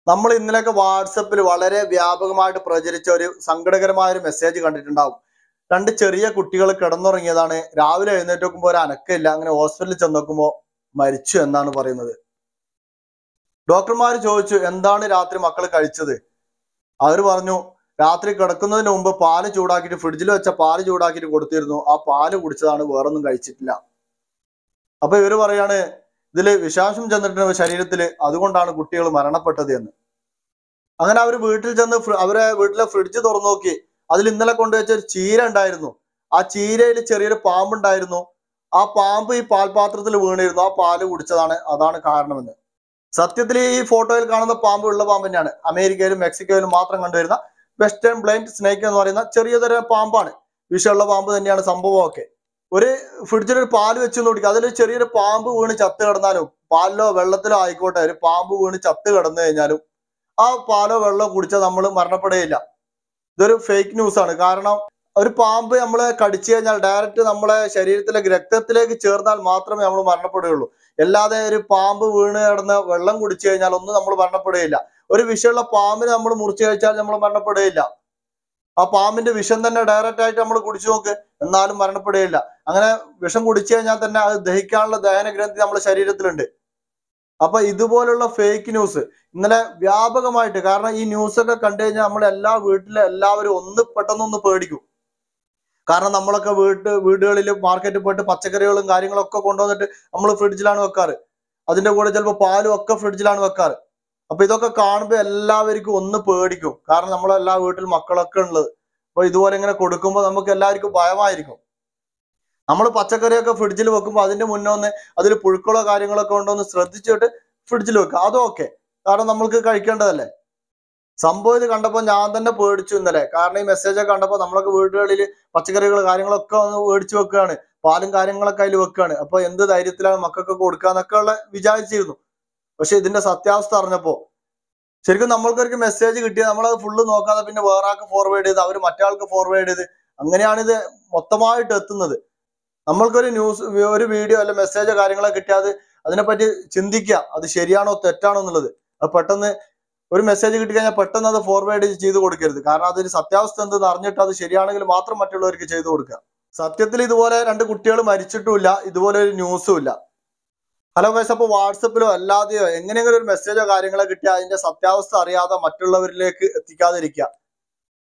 നമ്മൾ ഇന്നലെയൊക്കെ വാട്സപ്പിൽ വളരെ വ്യാപകമായിട്ട് പ്രചരിച്ച ഒരു സങ്കടകരമായ ഒരു മെസ്സേജ് കണ്ടിട്ടുണ്ടാവും രണ്ട് ചെറിയ കുട്ടികൾ കിടന്നുറങ്ങിയതാണ് രാവിലെ എഴുന്നേറ്റ് നോക്കുമ്പോൾ ഒരു അനക്കമില്ല അങ്ങനെ ഹോസ്പിറ്റലിൽ ചെന്ന് നോക്കുമ്പോൾ മരിച്ചു എന്നാണ് പറയുന്നത് ഡോക്ടർമാർ ചോദിച്ചു എന്താണ് രാത്രി മക്കൾ കഴിച്ചത് അവർ പറഞ്ഞു രാത്രി കിടക്കുന്നതിന് മുമ്പ് പാല് ചൂടാക്കിയിട്ട് ഫ്രിഡ്ജിൽ വെച്ച പാല് ചൂടാക്കിയിട്ട് കൊടുത്തിരുന്നു ആ പാല് കുടിച്ചതാണ് വേറൊന്നും കഴിച്ചിട്ടില്ല അപ്പൊ ഇവര് പറയാണ് ഇതില് വിഷാംശം ചെന്നിട്ടുണ്ട് ശരീരത്തിൽ അതുകൊണ്ടാണ് കുട്ടികൾ മരണപ്പെട്ടത് എന്ന് അങ്ങനെ അവർ വീട്ടിൽ ചെന്ന് ഫ്രി- അവരെ വീട്ടിലെ ഫ്രിഡ്ജ് തുറന്നു നോക്കി അതിൽ ഇന്നലെ കൊണ്ടുവച്ച ഒരു ചീര ഉണ്ടായിരുന്നു ആ ചീരയിൽ ചെറിയൊരു പാമ്പുണ്ടായിരുന്നു ആ പാമ്പ് ഈ പാൽപാത്രത്തിൽ വീണിരുന്നു ആ പാല് കുടിച്ചതാണ് അതാണ് കാരണമെന്ന് സത്യത്തിൽ ഈ ഫോട്ടോയിൽ കാണുന്ന പാമ്പ് ഉള്ള പാമ്പ് തന്നെയാണ് അമേരിക്കയിലും മെക്സിക്കോയിലും മാത്രം കണ്ടുവരുന്ന വെസ്റ്റേൺ ബ്ലൈൻഡ് സ്നേക്ക് എന്ന് പറയുന്ന ചെറിയ തരം പാമ്പാണ് വിഷമുള്ള പാമ്പ് തന്നെയാണ് സംഭവമൊക്കെ ഒരു ഫ്രിഡ്ജിൽ ഒരു പാല് വെച്ച് കുടിക്കുക അതിലൊരു ചെറിയൊരു പാമ്പ് വീണ് ചത്ത് കിടന്നാലും പാലിലോ വെള്ളത്തിലോ ആയിക്കോട്ടെ ഒരു പാമ്പ് വീണ് ചത്ത് കിടന്നു കഴിഞ്ഞാലും ആ പാലോ വെള്ളമോ കുടിച്ചാൽ നമ്മൾ മരണപ്പെടുകയില്ല ഇതൊരു ഫേക്ക് ന്യൂസ് ആണ് കാരണം ഒരു പാമ്പ് നമ്മളെ കടിച്ചു കഴിഞ്ഞാൽ ഡയറക്റ്റ് നമ്മളെ ശരീരത്തിലെ രക്തത്തിലേക്ക് ചേർന്നാൽ മാത്രമേ നമ്മൾ മരണപ്പെടുകയുള്ളൂ അല്ലാതെ ഒരു പാമ്പ് വീണ് കിടന്ന് വെള്ളം കുടിച്ചു കഴിഞ്ഞാൽ ഒന്നും നമ്മൾ മരണപ്പെടുകയില്ല ഒരു വിഷമുള്ള പാമ്പിനെ നമ്മൾ മുറിച്ചു കഴിച്ചാൽ നമ്മൾ മരണപ്പെടുകയില്ല ആ പാമ്പിന്റെ വിഷം തന്നെ ഡയറക്റ്റ് ആയിട്ട് നമ്മൾ കുടിച്ചു നോക്ക് എന്നാലും മരണപ്പെടുകയില്ല അങ്ങനെ വിഷം കുടിച്ചു കഴിഞ്ഞാൽ തന്നെ അത് ദഹിക്കാനുള്ള ദഹന ഗ്രന്ഥി നമ്മുടെ ശരീരത്തിലുണ്ട് അപ്പൊ ഇതുപോലുള്ള ഫേക്ക് ന്യൂസ് ഇന്നലെ വ്യാപകമായിട്ട് കാരണം ഈ ന്യൂസ് ഒക്കെ കണ്ടു കഴിഞ്ഞാൽ നമ്മൾ എല്ലാ വീട്ടിലെ എല്ലാവരും ഒന്ന് പെട്ടെന്നൊന്ന് പേടിക്കും കാരണം നമ്മളൊക്കെ വീട്ട് വീടുകളിൽ മാർക്കറ്റിൽ പോയിട്ട് പച്ചക്കറികളും കാര്യങ്ങളൊക്കെ കൊണ്ടുവന്നിട്ട് നമ്മൾ ഫ്രിഡ്ജിലാണ് വെക്കാറ് അതിന്റെ കൂടെ ചിലപ്പോൾ പാലും ഒക്കെ ഫ്രിഡ്ജിലാണ് വെക്കാറ് അപ്പൊ ഇതൊക്കെ കാണുമ്പോൾ എല്ലാവർക്കും ഒന്ന് പേടിക്കും കാരണം നമ്മളെല്ലാ വീട്ടിൽ മക്കളൊക്കെ ഉള്ളത് അപ്പൊ ഇതുപോലെ ഇങ്ങനെ കൊടുക്കുമ്പോൾ നമുക്ക് എല്ലാവർക്കും ഭയമായിരിക്കും നമ്മൾ പച്ചക്കറിയൊക്കെ ഫ്രിഡ്ജിൽ വെക്കുമ്പോൾ അതിന്റെ മുന്നേ ഒന്ന് അതിൽ പുഴുക്കളോ കാര്യങ്ങളൊക്കെ ഉണ്ടോ എന്ന് ശ്രദ്ധിച്ചിട്ട് ഫ്രിഡ്ജിൽ വെക്കുക അതും ഓക്കെ കാരണം നമ്മൾക്ക് കഴിക്കേണ്ടതല്ലേ സംഭവം ഇത് കണ്ടപ്പോൾ ഞാൻ തന്നെ പേടിച്ചു ഇന്നലെ കാരണം ഈ മെസ്സേജ് ഒക്കെ കണ്ടപ്പോൾ നമ്മളൊക്കെ വീടുകളിൽ പച്ചക്കറികൾ കാര്യങ്ങളൊക്കെ ഒന്ന് മേടിച്ചു വെക്കുകയാണ് പാലും കാര്യങ്ങളൊക്കെ അതിൽ വെക്കുകയാണ് അപ്പൊ എന്ത് ധൈര്യത്തിലാണ് മക്കൾക്ക് കൊടുക്കാന്നൊക്കെ ഉള്ള വിചാരിച്ചിരുന്നു പക്ഷെ ഇതിന്റെ സത്യാവസ്ഥ അറിഞ്ഞപ്പോ ശരിക്കും നമ്മൾക്കൊരു മെസ്സേജ് കിട്ടിയത് നമ്മളത് ഫുള്ള് നോക്കാതെ പിന്നെ വേറെ ആൾക്ക് ഫോർവേഡ് ചെയ്ത് അവർ മറ്റേ ഫോർവേഡ് ചെയ്ത് അങ്ങനെയാണ് ഇത് മൊത്തമായിട്ട് എത്തുന്നത് നമ്മൾക്കൊരു ന്യൂസ് ഒരു വീഡിയോ അല്ല മെസ്സേജോ കാര്യങ്ങളോ കിട്ടിയാൽ അതിനെപ്പറ്റി ചിന്തിക്കുക അത് ശരിയാണോ തെറ്റാണോ എന്നുള്ളത് അത് പെട്ടെന്ന് ഒരു മെസ്സേജ് കിട്ടിക്കഴിഞ്ഞാൽ പെട്ടെന്ന് അത് ഫോർവേഡ് ചെയ്ത് കൊടുക്കരുത് കാരണം അതൊരു സത്യാവസ്ഥ എന്തെന്ന് അറിഞ്ഞിട്ട് അത് ശരിയാണെങ്കിൽ മാത്രം മറ്റുള്ളവർക്ക് ചെയ്തു കൊടുക്കുക സത്യത്തിൽ ഇതുപോലെ രണ്ട് കുട്ടികൾ മരിച്ചിട്ടുമില്ല ഇതുപോലെ ഒരു ന്യൂസും ഇല്ല ഹലോ ഗൈസ് അപ്പോൾ വാട്സപ്പിലോ അല്ലാതെയോ എങ്ങനെയെങ്കിലും ഒരു മെസ്സേജോ കാര്യങ്ങളോ കിട്ടിയാൽ അതിന്റെ സത്യാവസ്ഥ അറിയാതെ മറ്റുള്ളവരിലേക്ക് എത്തിക്കാതിരിക്കുക